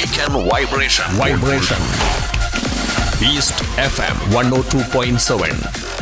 Weekend Vibration. Vibration. East FM 102.7.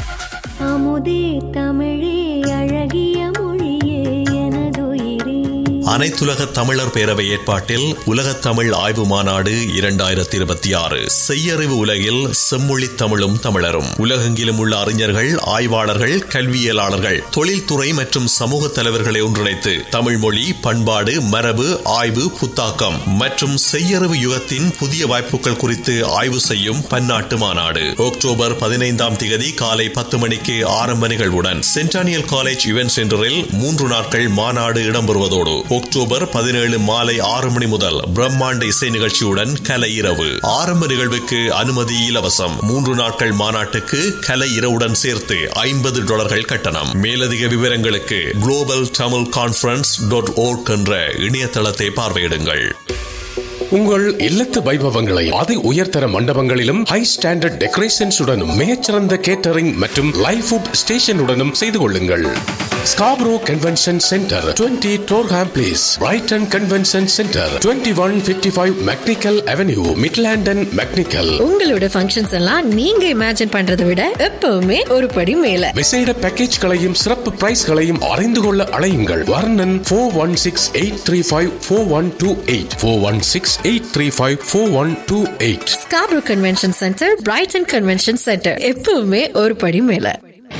அமுதே தமிழே அழகிய மொழியே எனதுயிரே அனைத்துலக தமிழர் பேரவை ஏற்பாட்டில் உலகத் தமிழ் ஆய்வு மாநாடு இரண்டாயிரத்தி இருபத்தி ஆறு செய்யறிவு உலகில் செம்மொழி தமிழும் தமிழரும் உலகெங்கிலும் உள்ள அறிஞர்கள் ஆய்வாளர்கள் கல்வியலாளர்கள் தொழில்துறை மற்றும் சமூக தலைவர்களை ஒன்றிணைத்து தமிழ் மொழி பண்பாடு மரபு ஆய்வு புத்தாக்கம் மற்றும் செய்யறிவு யுகத்தின் புதிய வாய்ப்புகள் குறித்து ஆய்வு செய்யும் பன்னாட்டு மாநாடு அக்டோபர் பதினைந்தாம் திகதி காலை பத்து மணிக்கு ஆரம்ப நிகழ்வுடன் சென்டானியல் காலேஜ் இவென்ட் சென்டரில் மூன்று நாட்கள் மாநாடு இடம்பெறுவதோடு அக்டோபர் பதினேழு மாலை ஆறு மணி முதல் பிரம்மாண்ட இசை நிகழ்ச்சியுடன் கலை இரவு ஆரம்ப நிகழ்வுக்கு அனுமதி இலவசம் மூன்று நாட்கள் மாநாட்டுக்கு கலை இரவுடன் சேர்த்து ஐம்பது டாலர்கள் கட்டணம் மேலதிக விவரங்களுக்கு global Tamil conference dot org என்ற இணையதளத்தை பார்வையிடுங்கள் உங்கள் இல்லத்து வைபவங்களை அதி உயர்தர மண்டபங்களிலும் ஹை ஸ்டாண்டர்ட் டெக்கரேஷன்ஸுடனும் மிகச்சிறந்த கேட்டரிங் மற்றும் லைவ் ஃபுட் ஸ்டேஷனுடனும் செய்து கொள்ளுங்கள் Scarborough Convention Centre 20 Durham Place Brighton Convention Centre 2155 one fifty five McNicoll Avenue Midland and McNicoll உங்களோட ஃபங்க்ஷன்ஸ் எல்லாம் நீங்க இமேஜின் பண்றதை விட எப்பவுமே ஒரு படி மேல விசேட பேக்கேஜ்களையும் சிறப்பு பிரைஸ்களையும் அறிந்து கொள்ள அழையுங்கள் Varnan four one six eight three five four one two eight four one six eight three five four one two eight Scarborough Convention Centre Brighton Convention Centre எப்பவுமே ஒரு படி மேல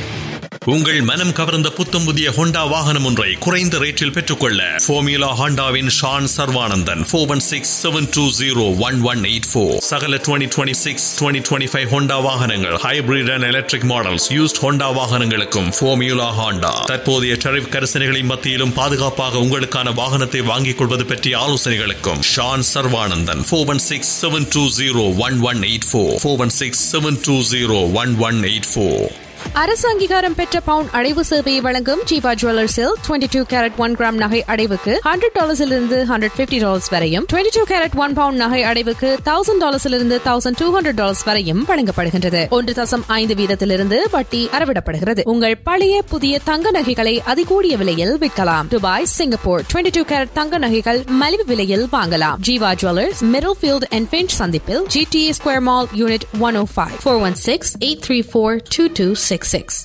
உங்கள் மனம் கவர்ந்த புத்தம் புதிய ஹோண்டா வாகனம் ஒன்றை குறைந்த ரேட்டில் பெற்றுக்கொள்ள ஃபோமியூலா ஹாண்டாவின் Shan Sarvananthan four one six seven two zero one one eight four சகல twenty twenty six twenty twenty five Honda வாகனங்கள் hybrid and electric models used Honda வாகனங்களுக்கும் ஃபோமியூலா ஹாண்டா தற்போதைய டரிஃப் கரிசனைகளின் மத்தியிலும் பாதுகாப்பாக உங்களுக்கான வாகனத்தை வாங்கிக் கொள்வது பற்றிய ஆலோசனைகளுக்கும் Shan Sarvananthan four one six seven two zero one one eight four four one six seven two zero one one eight four அரசு அங்கீகாரம் பெற்ற பவுன் அடைவு சேவையை வழங்கும் ஜீவா ஜுவல்லர்ஸில் twenty two carat one gram நகை அடைவுக்கு ஹண்ட்ரட் டாலர்ஸிலிருந்து ஹண்ட்ரட் பிப்டி டாலர்ஸ் வரையும் twenty two carat one pound நகை அடைவுக்கு தௌசண்ட் டாலர்ஸிலிருந்து தௌசண்ட் டூ ஹண்ட்ரட் டாலர்ஸ் வரையும் வழங்கப்படுகின்றது ஒன்று தசம் ஐந்து வீதத்திலிருந்து வட்டி அறவிடப்படுகிறது உங்கள் பழைய புதிய தங்க நகைகளை அதிகூடிய விலையில் விற்கலாம் Dubai Singapore twenty two carat தங்க நகைகள் மலிவு விலையில் வாங்கலாம் Jeeva jewellers Middlefield and Finch சந்திப்பில் GTA Square Mall unit one O five four one six eight three four two two six six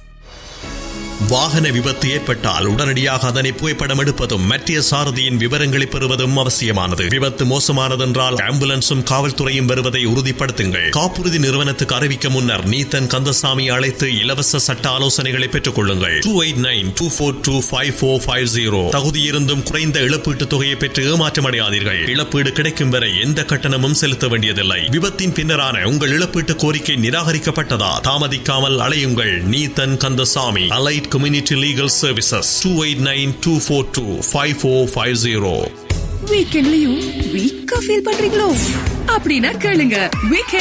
வாகன விபத்து ஏற்பட்டால் உடனடியாக அதனை புகைப்படம் எடுப்பதும் மத்திய சாரதியின் விவரங்களை பெறுவதும் அவசியமானது விபத்து மோசமானதென்றால் ஆம்புலன்ஸும் காவல்துறையும் வருவதை உறுதிப்படுத்துங்கள் காப்புறுதி நிறுவனத்துக்கு அறிவிக்க முன்னர் நீத்தன் கந்தசாமி அழைத்து இலவச சட்ட ஆலோசனைகளை பெற்றுக் கொள்ளுங்கள் two eight nine two four two five four five zero தகுதியிருந்தும் குறைந்த இழப்பீட்டுத் தொகையை பெற்று ஏமாற்றமடையாதீர்கள் இழப்பீடு கிடைக்கும் வரை எந்த கட்டணமும் செலுத்த வேண்டியதில்லை விபத்தின் பின்னரான உங்கள் இழப்பீட்டு கோரிக்கை நிராகரிக்கப்பட்டதா தாமதிக்காமல் அலையுங்கள் Neethan Kandasamy allied community legal services two eight nine two four two five four five zero வீக்கெண்ட்லயும் வீக்கா ஃபீல் பண்றீங்களோ அப்படின்னா கேளுங்க வீக்கெண்ட்